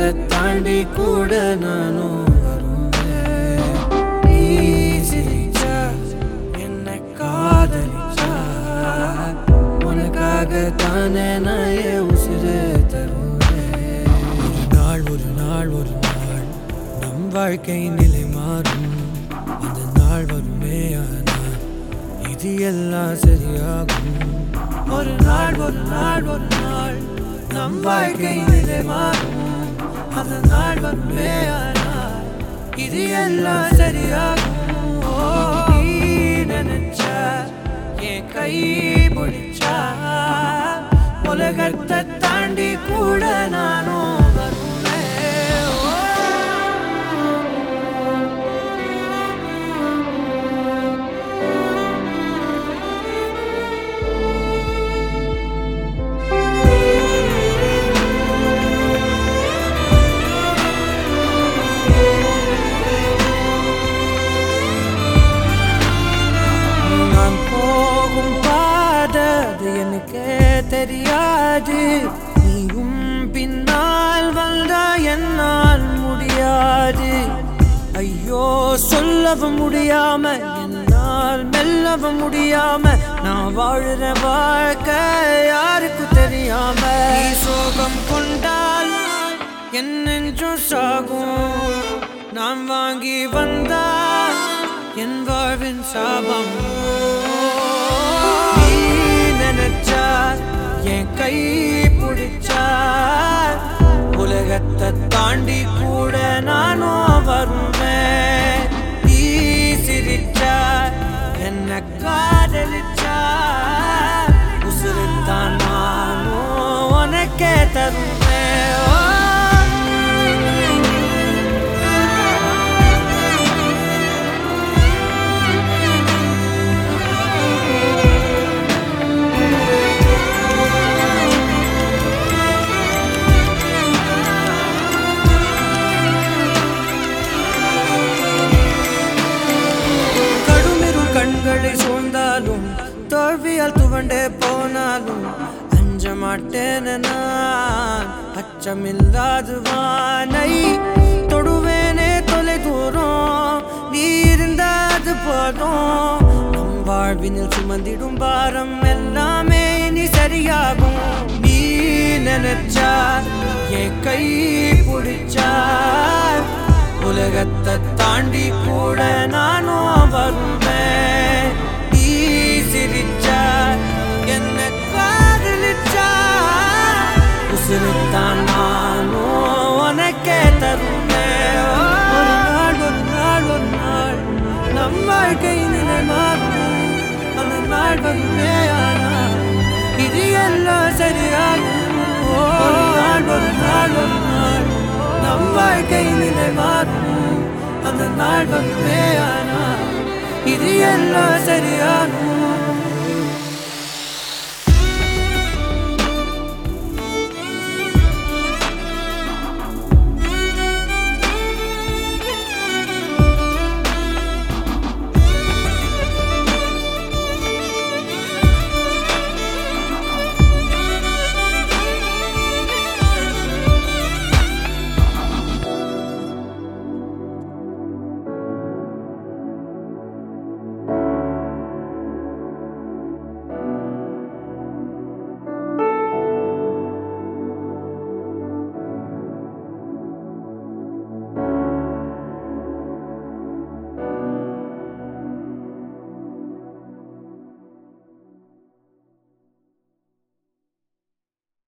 உலகத்தை தாண்டி கூட நானும் வருவேன் நீ சிரிச்சா என்ன காதலிச்சா உனக்காக தானே நான் என் உசிறு தருவேன் ஒரு நாள் ஒரு நாள் ஒரு நாள் நம் வாழ்க்கை நிலை மாறும் அந்த நாள் வருமே ஆனால் இது எல்லாம் சரியாகும் ஒரு நாள் ஒரு நாள் ஒரு நாள் நம் வாழ்க்கை நிலை மாறும் அந்த நாள் வருமே ஆனால் இது எல்லாம் சரியாகும் ஓ, நீ நினைச்சா என் கை பிடிச்சா உலகத்தை தாண்டி கூட நானும் வருவேன் ஓ. நான் போகும் பாதை அது எனக்கே தெரியாது நீயும் பின்னால் வந்தா என்னால் முடியாது ஐயோ சொல்லவும் முடியாம என்னால் மெல்லவும் முடியாம நான் வாழுற வாழ்க்கை யாருக்கு தெரியாம நீ சோகம் கொண்டால் என் நெஞ்சும் சாகும் நான் வாங்கி வந்தால் என் வாழ்வின் சாபம் நீ நினைச்சா என் கை பிடிச்சார் உலகத்தை தாண்டி கூட நானும் வருவேன் நீ சிரிச்சா என்ன காதலிச்சா உசுருத்தான் நானும் உனக்கே தருவேன் ஓ. கடுமிரு கண்களை சூழ்ந்தாலும் தோல்வியால் துவண்டே போனாலும் அஞ்ச மாட்டேன் நான் அச்சமில்லாது வானை தொடுவேனே தொலை தூரம் நீ இருந்தாது போதும் நம் வாழ்வினில் சுமந்திடும் பாரம் எல்லாமே இனி சரியாகும் நீ நினைச்சா என் கை பிடிச்சா உலகத்தை தாண்டி கூட நானும் வருவேன் நீ சிரிச்சா என்ன காதலிச்சா உசுருத்தான் நானும் உனக்கே தருவேன் ஒரு நாள் ஒரு நாள் ஒரு நாள் நம் வாழ்க்கை நிலை மாறும் அந்த நாள் வருமே ஆனால் இது எல்லாம் சரியாகும் ஒரு நாள் ஒரு நாள் ஒரு நாள் நம் வாழ்க்கை நிலை மாறும் அந்த நாள் வருமே ஆனால் இது எல்லாம் சரியாகும்